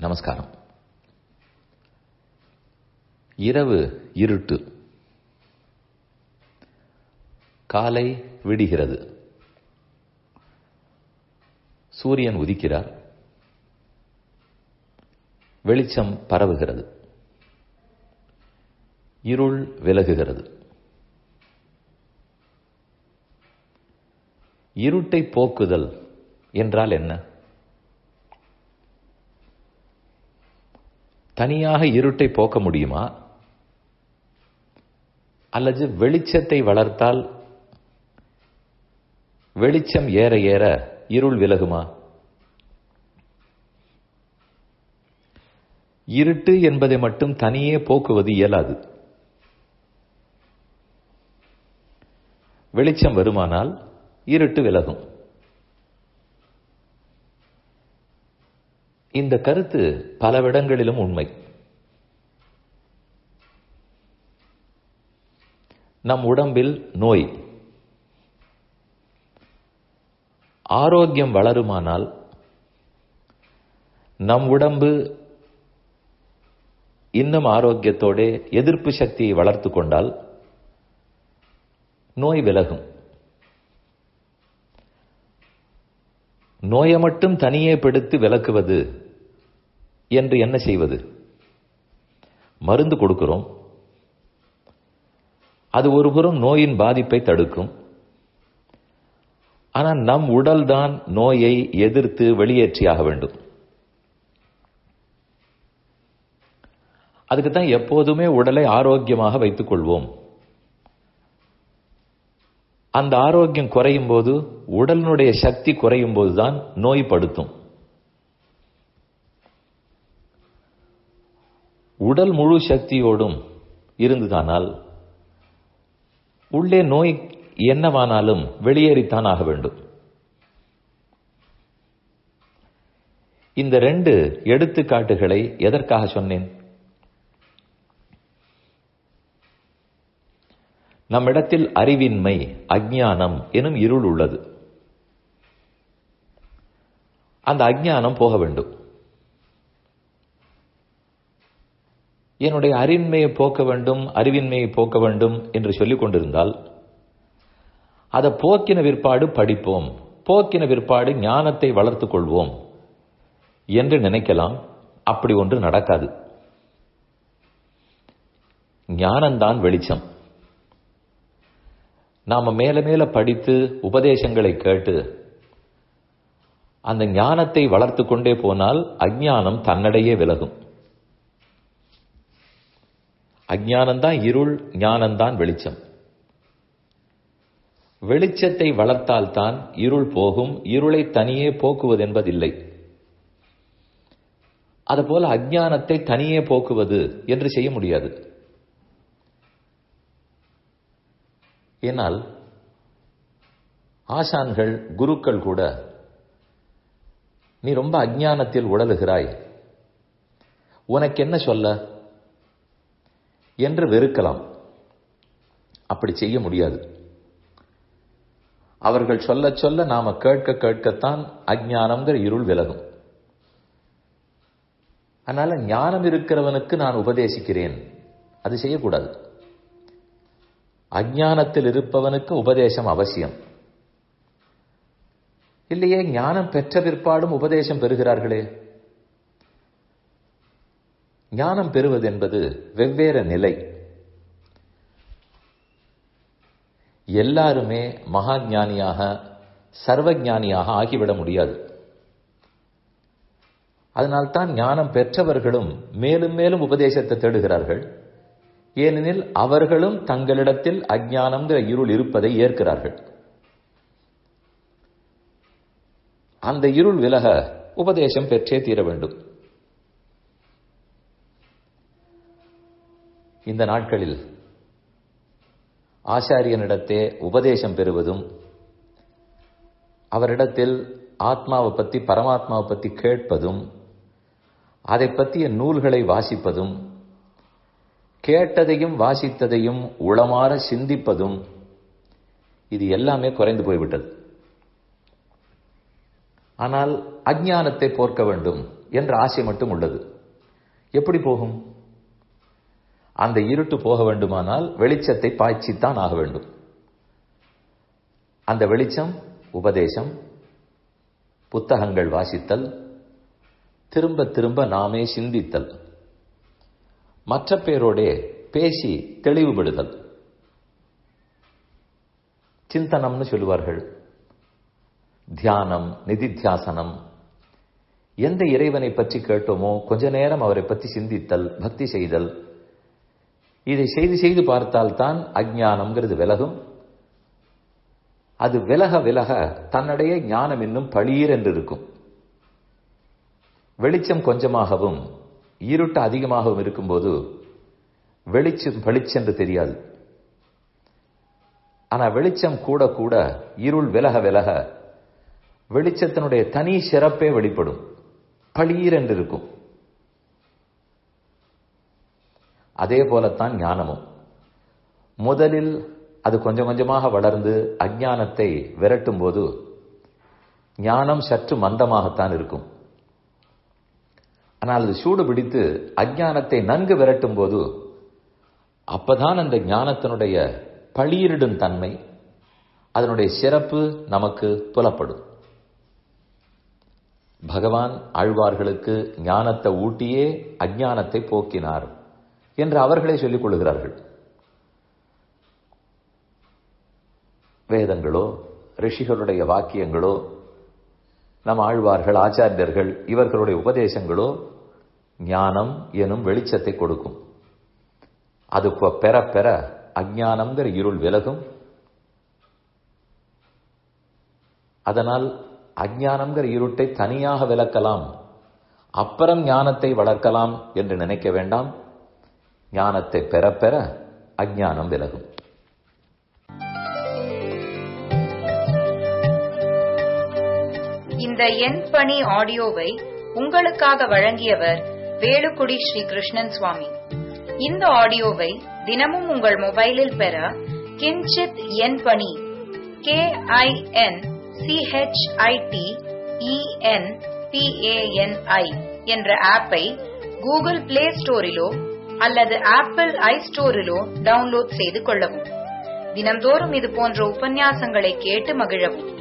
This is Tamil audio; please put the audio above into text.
நமஸ்காரம் இரவு இருட்டு காலை விடுகிறது சூரியன் உதிக்கிறார் வெளிச்சம் பரவுகிறது இருள் விலகுகிறது இருட்டை போக்குதல் என்றால் என்ன தனியாக இருட்டை போக்க முடியுமா அல்லது வெளிச்சத்தை வளர்த்தால் வெளிச்சம் ஏற ஏற இருள் விலகுமா இருட்டு என்பதை மட்டும் தனியே போக்குவது இயலாது வெளிச்சம் வருமானால் இருட்டு விலகும் இந்த கருத்து பலவிடங்களிலும் உண்மை நம் உடம்பில் நோய் ஆரோக்கியம் வளருமானால் நம் உடம்பு இன்னும் ஆரோக்கியத்தோட எதிர்ப்பு சக்தியை வளர்த்து கொண்டால் நோய் விலகும் நோயை மட்டும் தனியே பிடித்து விலக்குவது என்று என்ன செய்வது மருந்து கொடுக்கிறோம் அது ஒருபுறம் நோயின் பாதிப்பை தடுக்கும் ஆனால் நம் உடல் தான் நோயை எதிர்த்து வெளியேற்றியாக வேண்டும் அதுக்கு தான் எப்போதுமே உடலை ஆரோக்கியமாக வைத்துக் கொள்வோம் அந்த ஆரோக்கியம் குறையும் போது உடலினுடைய சக்தி குறையும் போதுதான் நோய் படுத்தும் உடல் முழு சக்தியோடும் இருந்துதானால் உள்ளே நோய் என்னவானாலும் வெளியேறித்தான் ஆக வேண்டும் இந்த ரெண்டு எடுத்துக்காட்டுகளை எதற்காக சொன்னேன் நம்மிடத்தில் அறிவின்மை அஜ்ஞானம் எனும் இருள் உள்ளது அந்த அஜ்ஞானம் போக வேண்டும் என்னுடைய அறிவின்மையை போக்க வேண்டும் அறிவின்மையை போக்க வேண்டும் என்று சொல்லிக் கொண்டிருந்தால் அதை போக்கின விற்பாடு படிப்போம் போக்கின விற்பாடு ஞானத்தை வளர்த்துக் கொள்வோம் என்று நினைக்கலாம் அப்படி ஒன்று நடக்காது ஞானம்தான் வெளிச்சம் நாம மேல மேல படித்து உபதேசங்களை கேட்டு அந்த ஞானத்தை வளர்த்து கொண்டே போனால் அஜ்ஞானம் தன்னடையே விலகும் அஜ்ஞானம்தான் இருள் ஞானம்தான் வெளிச்சம் வெளிச்சத்தை வளர்த்தால்தான் இருள் போகும் இருளை தனியே போக்குவது என்பதில்லை அதுபோல அஜ்ஞானத்தை தனியே போக்குவது என்று செய்ய முடியாது ஏனால் ஆசான்கள் குருக்கள் கூட நீ ரொம்ப அஜ்ஞானத்தில் உடலுகிறாய் உனக்கு என்ன சொல்ல என்று வெறுக்கலாம் அப்படி செய்ய முடியாது அவர்கள் சொல்ல சொல்ல நாம கேட்க கேட்கத்தான் அஜ்ஞானம்ங்கிற இருள் விலகும் அதனால ஞானம் இருக்கிறவனுக்கு நான் உபதேசிக்கிறேன் அது செய்யக்கூடாது அஜானத்தில் இருப்பவனுக்கு உபதேசம் அவசியம் இல்லையே ஞானம் பெற்ற பிற்பாடும் உபதேசம் பெறுகிறார்களே ஞானம் பெறுவது என்பது வெவ்வேறு நிலை எல்லாருமே மகா ஞானியாக சர்வஜானியாக ஆகிவிட முடியாது அதனால்தான் ஞானம் பெற்றவர்களும் மேலும் மேலும் உபதேசத்தை தேடுகிறார்கள் ஏனெனில் அவர்களும் தங்களிடத்தில் அஜானம்ங்கிற இருள் இருப்பதை ஏற்கிறார்கள் அந்த இருள் விலக உபதேசம் பெற்றே தீர வேண்டும் இந்த நாட்களில் ஆச்சாரியனிடத்தே உபதேசம் பெறுவதும் அவரிடத்தில் ஆத்மாவை பற்றி பரமாத்மாவை பற்றி கேட்பதும் அதை பற்றிய நூல்களை வாசிப்பதும் கேட்டதையும் வாசித்ததையும் உளமாற சிந்திப்பதும் இது எல்லாமே குறைந்து போய்விட்டது ஆனால் அஜ்ஞானத்தை போர்க்க வேண்டும் என்ற ஆசை மட்டும் உள்ளது எப்படி போகும் அந்த இருட்டு போக வேண்டுமானால் வெளிச்சத்தை பாய்ச்சித்தான் ஆக வேண்டும் அந்த வெளிச்சம் உபதேசம் புத்தகங்கள் வாசித்தல் திரும்ப திரும்ப நாமே சிந்தித்தல் மற்ற பேரோடே பேசி தெளிவுபடுதல் சிந்தனம்னு சொல்லுவார்கள் தியானம் நிதித்தியாசனம் எந்த இறைவனை பற்றி கேட்டோமோ கொஞ்ச நேரம் அவரை பற்றி சிந்தித்தல் பக்தி செய்தல் இதை செய்து செய்து பார்த்தால்தான் அஜ்ஞானம்ங்கிறது விலகும் அது விலக விலக தன்னுடைய ஞானம் இன்னும் பளீர் என்று இருக்கும் வெளிச்சம் கொஞ்சமாகவும் இருட்டு அதிகமாகவும் இருக்கும்போது வெளிச்சம் வெளிச்சென்று தெரியாது ஆனா வெளிச்சம் கூட கூட இருள் விலக விலக வெளிச்சத்தினுடைய தனி சிறப்பே வெளிப்படும் பளீர் என்று இருக்கும் அதே போலத்தான் ஞானமும் முதலில் அது கொஞ்சம் கொஞ்சமாக வளர்ந்து அஜானத்தை விரட்டும் போது ஞானம் சற்று மந்தமாகத்தான் இருக்கும் ஆனால் அது சூடு பிடித்து அஜானத்தை நன்கு விரட்டும் போது அப்பதான் அந்த ஞானத்தினுடைய பளிரிடும் தன்மை அதனுடைய சிறப்பு நமக்கு புலப்படும் பகவான் ஆழ்வார்களுக்கு ஞானத்தை ஊட்டியே அஜானத்தை போக்கினார் என்று அவர்களே சொல்லிக் கொள்கிறார்கள் வேதங்களோ ரிஷிகளுடைய வாக்கியங்களோ நம் ஆழ்வார்கள் ஆச்சாரியர்கள் இவர்களுடைய உபதேசங்களோ ஞானம் எனும் வெளிச்சத்தை கொடுக்கும் அது பெற பெற அஜானம்ங்கிற இருள் விலகும் அதனால் அஜானம்ங்கிற இருட்டை தனியாக விளக்கலாம் அப்புறம் ஞானத்தை வளர்க்கலாம் என்று நினைக்க வேண்டாம் ஞானத்தை பெற பெற அஜானம் விலகும் இந்த எண் பணி ஆடியோவை உங்களுக்காக வழங்கியவர் வேலுக்குடி ஸ்ரீ கிருஷ்ணன் சுவாமி இந்த ஆடியோவை தினமும் உங்கள் மொபைலில் பெற கிஞ்சித் எண் பணி கே ஐ என் சிஹெச்ஐடி இஎன் பிஏஎன்ஐ என்ற ஆப்பை கூகுள் பிளே ஸ்டோரிலோ அல்லது ஆப்பிள் ஐ ஸ்டோரிலோ டவுன்லோட் செய்து கொள்ளவும் தினம்தோறும் இது போன்ற உபன்யாசங்களை கேட்டு மகிழவும்